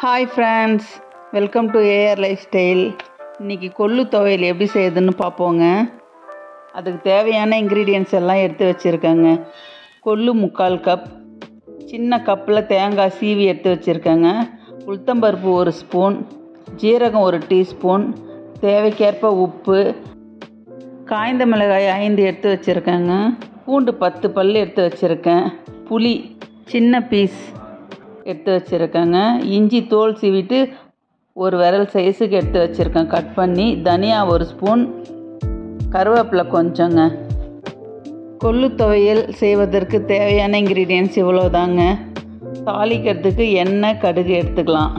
hi friends welcome to AR lifestyle இன்றைக்கி கொள்ளு துவையல் எப்படி செய்யுதுன்னு பார்ப்போங்க அதுக்கு தேவையான இன்க்ரீடியன்ஸ் எல்லாம் எடுத்து வச்சுருக்கேங்க கொள்ளு முக்கால் கப் சின்ன கப்பில் தேங்காய் சீவி எடுத்து வச்சுருக்கேங்க உளுத்தம்பருப்பு ஒரு ஸ்பூன் ஜீரகம் ஒரு டீஸ்பூன் தேவைக்கேற்ப உப்பு காய்ந்த மிளகாய் ஐந்து எடுத்து வச்சுருக்கேங்க பூண்டு பத்து பல் எடுத்து வச்சுருக்கேன் புளி சின்ன பீஸ் எடுத்து வச்சுருக்கேங்க இஞ்சி தோல் சீவிட்டு ஒரு விரல் சைஸுக்கு எடுத்து வச்சுருக்கேன் கட் பண்ணி தனியா ஒரு ஸ்பூன் கருவேப்பிலை கொஞ்சங்க கொள்ளு துவையல் செய்வதற்கு தேவையான இன்க்ரீடியன்ஸ் இவ்வளோதாங்க தாளிக்கிறதுக்கு எண்ணெய் கடுகு எடுத்துக்கலாம்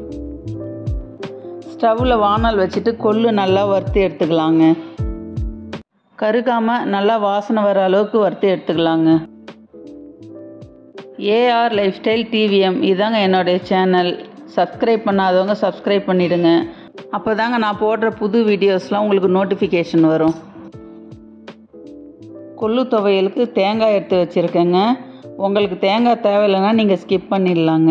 ஸ்டவ்வில் வானல் வச்சுட்டு கொள்ளு நல்லா வறுத்து எடுத்துக்கலாங்க கருகாமல் நல்லா வாசனை வர அளவுக்கு வறுத்து எடுத்துக்கலாங்க ஏஆர் லைஃப் ஸ்டைல் டிவிஎம் இதாங்க என்னுடைய சேனல் சப்ஸ்கிரைப் பண்ணாதவங்க சப்ஸ்கிரைப் பண்ணிவிடுங்க அப்போ தாங்க நான் போடுற புது வீடியோஸ்லாம் உங்களுக்கு நோட்டிஃபிகேஷன் வரும் கொள்ளு துவையலுக்கு தேங்காய் எடுத்து வச்சுருக்கேங்க உங்களுக்கு தேங்காய் தேவையில்லைன்னா நீங்கள் ஸ்கிப் பண்ணிடலாங்க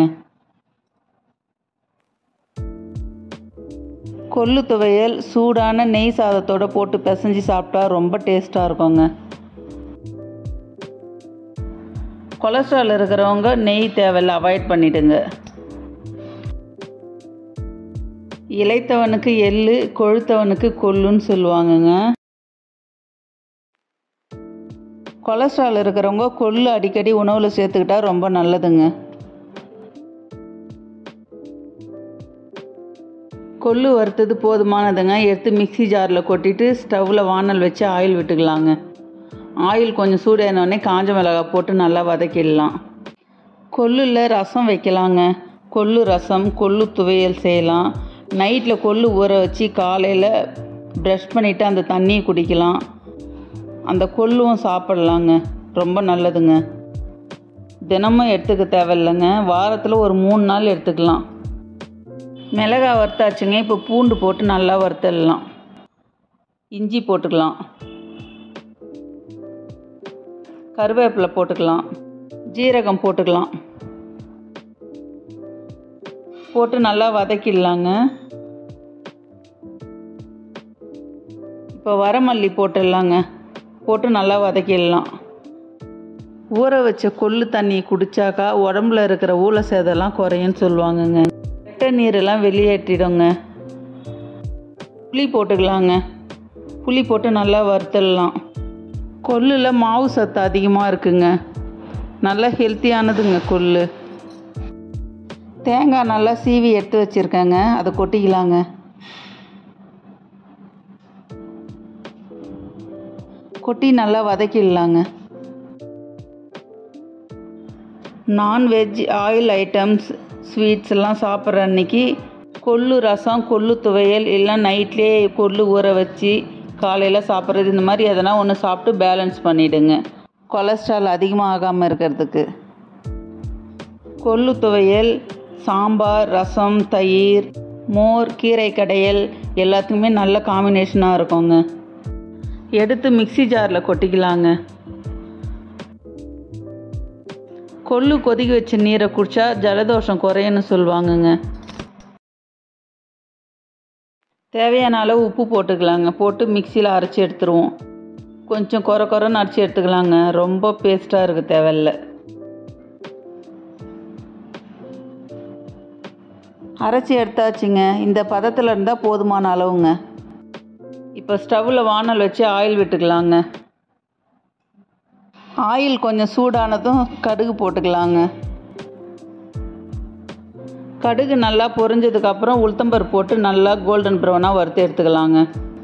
கொள்ளு துவையல் சூடான நெய் சாதத்தோடு போட்டு பிசைஞ்சு சாப்பிட்டா ரொம்ப டேஸ்ட்டாக இருக்குங்க கொலஸ்ட்ரால் இருக்கிறவங்க நெய் தேவையில்ல அவாய்ட் பண்ணிடுங்க இளைத்தவனுக்கு எள்ளு கொழுத்தவனுக்கு கொல்லுன்னு சொல்லுவாங்கங்க கொலஸ்ட்ரால் இருக்கிறவங்க கொள்ளு அடிக்கடி உணவில் சேர்த்துக்கிட்டா ரொம்ப நல்லதுங்க கொள்ளு வறுத்தது போதுமானதுங்க எடுத்து மிக்சி ஜாரில் கொட்டிட்டு ஸ்டவ்வில் வானல் வச்சு ஆயில் விட்டுக்கலாங்க ஆயில் கொஞ்சம் சூடானோடனே காஞ்ச மிளகாய் போட்டு நல்லா வதக்கிடலாம் கொல்லில் ரசம் வைக்கலாங்க கொள்ளு ரசம் கொள்ளு துவையல் செய்யலாம் நைட்டில் கொள்ளு ஊற வச்சு காலையில் ப்ரஷ் பண்ணிவிட்டு அந்த தண்ணியை குடிக்கலாம் அந்த கொள்ளும் சாப்பிட்லாங்க ரொம்ப நல்லதுங்க தினமும் எடுத்துக்க தேவையில்லைங்க வாரத்தில் ஒரு மூணு நாள் எடுத்துக்கலாம் மிளகா வறுத்தாச்சுங்க இப்போ பூண்டு போட்டு நல்லா வறுத்துடலாம் இஞ்சி போட்டுக்கலாம் கருவேப்பிலை போட்டுக்கலாம் ஜீரகம் போட்டுக்கலாம் போட்டு நல்லா வதக்கிடலாங்க இப்போ வரமல்லி போட்டுடலாங்க போட்டு நல்லா வதக்கிடலாம் ஊற வச்ச கொள்ளு தண்ணி குடித்தாக்கா உடம்புல இருக்கிற ஊழ சேதெல்லாம் குறையும்னு சொல்லுவாங்கங்க கெட்ட நீரெல்லாம் வெளியேற்றிடுங்க புளி போட்டுக்கலாங்க புளி போட்டு நல்லா வறுத்துடலாம் கொல்லில் மாவு சத்து அதிகமாக இருக்குங்க நல்லா ஹெல்த்தியானதுங்க கொள்ளு தேங்காய் நல்லா சீவி எடுத்து வச்சுருக்கேங்க அதை கொட்டிக்கலாங்க கொட்டி நல்லா வதக்கிடலாங்க நான்வெஜ் ஆயில் ஐட்டம்ஸ் ஸ்வீட்ஸ் எல்லாம் சாப்பிட்ற அன்னைக்கு கொள்ளு ரசம் கொள்ளு துவையல் இல்லை நைட்லேயே கொள்ளு ஊற வச்சு காலையில் சாப்பிட்றது இந்த மாதிரி எதனா ஒன்று சாப்பிட்டு பேலன்ஸ் பண்ணிவிடுங்க கொலஸ்ட்ரால் அதிகமாக ஆகாமல் இருக்கிறதுக்கு கொள்ளு துவையல் சாம்பார் ரசம் தயிர் மோர் கீரை கடையல் எல்லாத்துக்குமே நல்ல காம்பினேஷனாக இருக்குங்க எடுத்து மிக்சி ஜாரில் கொட்டிக்கலாங்க கொள்ளு கொதிக்க வச்ச நீரை குடித்தா ஜலதோஷம் குறையுன்னு சொல்லுவாங்கங்க தேவையான அளவு உப்பு போட்டுக்கலாங்க போட்டு மிக்சியில் அரைச்சி எடுத்துருவோம் கொஞ்சம் குறை குறைன்னு அரைச்சி எடுத்துக்கலாங்க ரொம்ப பேஸ்ட்டாக இருக்க தேவையில்ல அரைச்சி எடுத்தாச்சுங்க இந்த பதத்தில் இருந்தால் போதுமான அளவுங்க இப்போ ஸ்டவ்வில் வானல் வச்சு ஆயில் விட்டுக்கலாங்க ஆயில் கொஞ்சம் சூடானதும் கடுகு போட்டுக்கலாங்க கடுகு நல்லா பொரிஞ்சதுக்கப்புறம் உளுத்தம்பருப்பு போட்டு நல்லா கோல்டன் ப்ரௌனாக வறுத்து எடுத்துக்கலாங்க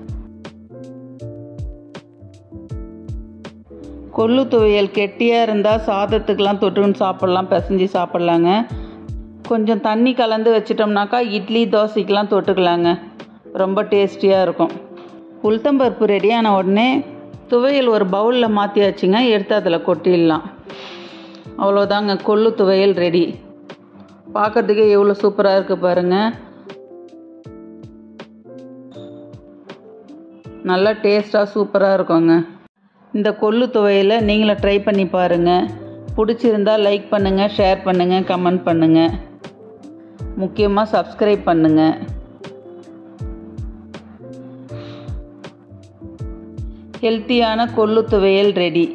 கொள்ளு துவையல் கெட்டியாக இருந்தால் சாதத்துக்கெலாம் தொட்டுன்னு சாப்பிட்லாம் பிசைஞ்சு சாப்பிட்லாங்க கொஞ்சம் தண்ணி கலந்து வச்சிட்டோம்னாக்கா இட்லி தோசைக்கெலாம் தொட்டுக்கலாங்க ரொம்ப டேஸ்டியாக இருக்கும் உளுத்தம்பருப்பு ரெடியான உடனே துவையல் ஒரு பவுலில் மாற்றியாச்சுங்க எடுத்து அதில் கொட்டிடலாம் அவ்வளோதாங்க கொள்ளு துவையல் ரெடி பார்க்கறதுக்கே எவ்வளோ சூப்பராக இருக்குது பாருங்கள் நல்லா டேஸ்ட்டாக சூப்பராக இருக்குங்க இந்த கொள்ளு துவையலை நீங்களும் ட்ரை பண்ணி பாருங்கள் பிடிச்சிருந்தா லைக் பண்ணுங்கள் ஷேர் பண்ணுங்கள் கமெண்ட் பண்ணுங்கள் முக்கியமாக சப்ஸ்கிரைப் பண்ணுங்கள் ஹெல்த்தியான கொள்ளு துவையல் ரெடி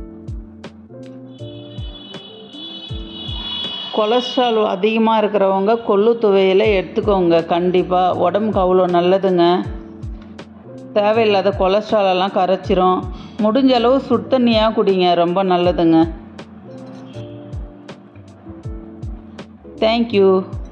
கொலஸ்ட்ரால் அதிகமாக இருக்கிறவங்க கொள்ளு துவையலை எடுத்துக்கோங்க கண்டிப்பாக உடம்புக்கு அவ்வளோ நல்லதுங்க தேவையில்லாத கொலஸ்ட்ரால் எல்லாம் கரைச்சிரும் முடிஞ்ச அளவு சுடுதண்ணியாக குடிங்க ரொம்ப நல்லதுங்க தேங்க்யூ